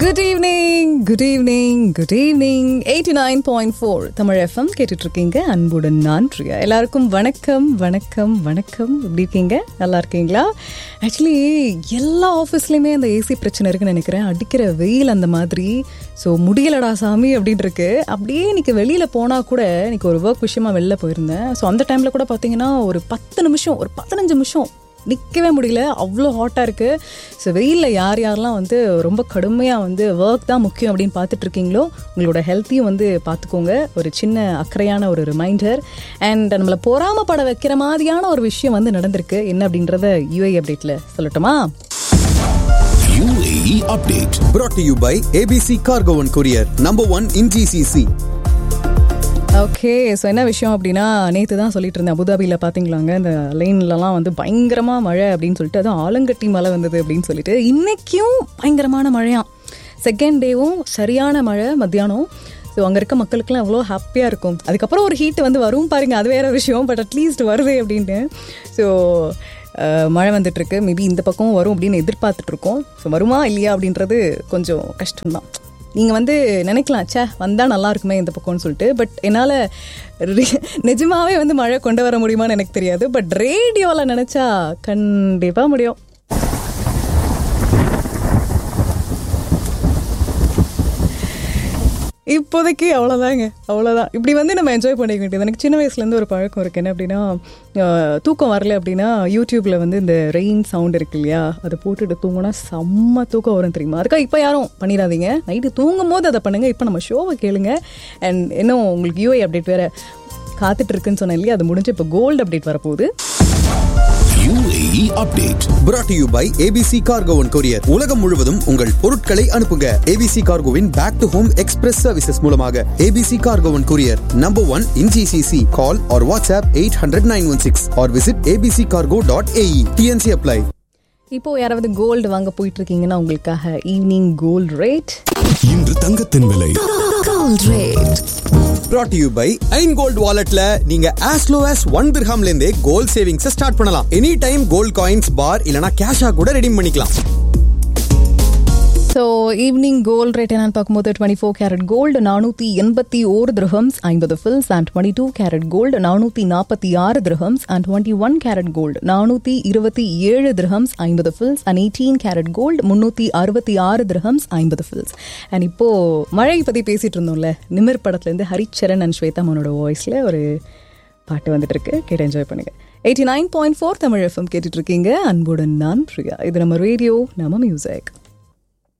Good evening good evening good evening eighty nine point four Tamil FM கேட்டுட்டு இருக்கீங்க அன்புடன் நான் பிரியா எல்லாருக்கும் வணக்கம் வணக்கம் வணக்கம் எப்படி இருக்கீங்க நல்லா இருக்கீங்களா ஆக்சுவலி எல்லா ஆஃபீஸ்லேயுமே அந்த ஏசி பிரச்சனை இருக்குன்னு நினைக்கிறேன் அடிக்கிற வெயில் அந்த மாதிரி ஸோ முடியலடா சாமி அப்படின்னு இருக்கு அப்படியே இன்னைக்கு வெளியில் போனால் கூட இன்னைக்கு ஒரு ஒர்க் விஷயமா வெளில போயிருந்தேன் ஸோ அந்த டைமில் கூட பார்த்தீங்கன்னா ஒரு பத்து நிமிஷம் ஒரு பதினஞ்சு நிமிஷம் நிற்கவே முடியல அவ்வளோ ஹாட்டாக இருக்குது ஸோ வெயிலில் யார் யாரெல்லாம் வந்து ரொம்ப கடுமையாக வந்து ஒர்க் தான் முக்கியம் அப்படின்னு பார்த்துட்டு இருக்கீங்களோ உங்களோட ஹெல்த்தையும் வந்து பார்த்துக்கோங்க ஒரு சின்ன அக்கறையான ஒரு ரிமைண்டர் அண்ட் நம்மளை பொறாமப்பட வைக்கிற மாதிரியான ஒரு விஷயம் வந்து நடந்திருக்கு என்ன அப்படின்றத யூஐ அப்டேட்டில் சொல்லட்டுமா UAE update. brought to you by ABC Cargo and Courier, number one in GCC. Okay so என்ன விஷயம் அப்படின்னா நேற்று தான் சொல்லிட்டு இருந்தேன் அபுதாபியில் பார்த்தீங்களாங்க இந்த லைன்லலாம் வந்து பயங்கரமாக மழை அப்படின்னு சொல்லிட்டு அதுவும் ஆலங்கட்டி மழை வந்தது அப்படின்னு சொல்லிட்டு இன்றைக்கும் பயங்கரமான மழையாம் செகண்ட் டேவும் சரியான மழை மத்தியானம் ஸோ அங்கே இருக்க மக்களுக்குலாம் எவ்வளோ ஹாப்பியாக இருக்கும் அதுக்கப்புறம் ஒரு ஹீட் வந்து வரும் பாருங்க அது வேற விஷயம் பட் அட்லீஸ்ட் வருது அப்படின்ட்டு ஸோ மழை வந்துட்டுருக்கு மேபி இந்த பக்கம் வரும் அப்படின்னு எதிர்பார்த்துட்டு இருக்கோம் ஸோ வருமா இல்லையா அப்படின்றது கொஞ்சம் கஷ்டம்தான் நீங்கள் வந்து நினைக்கலாம் ச்சே வந்தால் நல்லா இருக்குமே இந்த பக்கம்னு சொல்லிட்டு பட் என்னால் நிஜமாவே வந்து மழை கொண்டு வர முடியுமான்னு எனக்கு தெரியாது பட் ரேடியோவில் நினச்சா கண்டிப்பாக முடியும் இப்போதைக்கு அவ்வளோதாங்க அவ்வளோதான் இப்படி வந்து நம்ம என்ஜாய் பண்ணிக்க வேண்டியது எனக்கு சின்ன வயசுலேருந்து ஒரு பழக்கம் இருக்கு என்ன அப்படின்னா அஹ், தூக்கம் வரல அப்படின்னா யூடியூப்ல வந்து இந்த ரெயின் சவுண்ட் இருக்கு இல்லையா அதை போட்டுட்டு தூங்கினா செம்ம தூக்கம் வரும் தெரியுமா அதுக்காக இப்போ யாரும் பண்ணிடாதீங்க நைட்டு தூங்கும் போது அதை பண்ணுங்க இப்போ நம்ம ஷோவை கேளுங்க அண்ட் இன்னும் உங்களுக்கு யூஐ அப்டேட் வேற காத்துட்டு இருக்குன்னு சொன்னேன் இல்லையா அது முடிஞ்சு இப்போ கோல்டு அப்டேட் வரப்போகுது UAE update. brought to you by ABC Cargo and Courier. உலகம் முழுவதும் உங்கள் பொருட்களை அனுப்புங்க ABC Cargoவின் back to home express services மூலமாக ABC Cargo and Courier, number one in GCC. Call or WhatsApp 800-916 or visit abccargo.ae. TNC apply. இப்போ யாராவது gold வாங்க போயிட்டு இருக்கீங்கன்னா உங்களுக்காக ஈவினிங் கோல்டு ரேட் இன்று தங்கத்தின் விலை brought to you by ஐன் கோல்ட் வாலெட்ல நீங்க as low as ஒன் திர்ஹாம்ல இருந்தே கோல்ட் சேவிங்ஸ் ஸ்டார்ட் பண்ணலாம் any time gold coins bars இல்லனா கேஷா கூட ரெடீம் பண்ணிக்கலாம் ஸோ ஈவினிங் கோல்ட் ரேட் என்னன்னு பார்க்கும்போது டுவெண்ட்டி ஃபோர் கேரட் கோல்டு நானூற்றி எண்பத்தி ஓரு திரஹம்ஸ் ஐம்பது fils and twenty two carat gold நானூற்றி நாற்பத்தி ஆறு dirhams and twenty one carat gold நானூற்றி இருபத்தி ஏழு திரஹம்ஸ் ஐம்பது fils and eighteen carat gold முந்நூற்றி அறுபத்தி ஆறு திரஹம்ஸ் ஐம்பது ஃபில்ஸ் அண்ட் இப்போ மழை பற்றி பேசிட்டு இருந்தோம்ல நிமிர் படத்துலேருந்து ஹரிச்சரண் அண்ட் ஸ்வேதா மனோட வாய்ஸில் ஒரு பாட்டு வந்துட்டு இருக்கு கேட்டு என்ஜாய் பண்ணுங்க eighty nine point four Tamil FM கேட்டுட்டு இருக்கீங்க அன்புடன் நான் பிரியா இது நம்ம ரேடியோ நம்ம மியூசிக்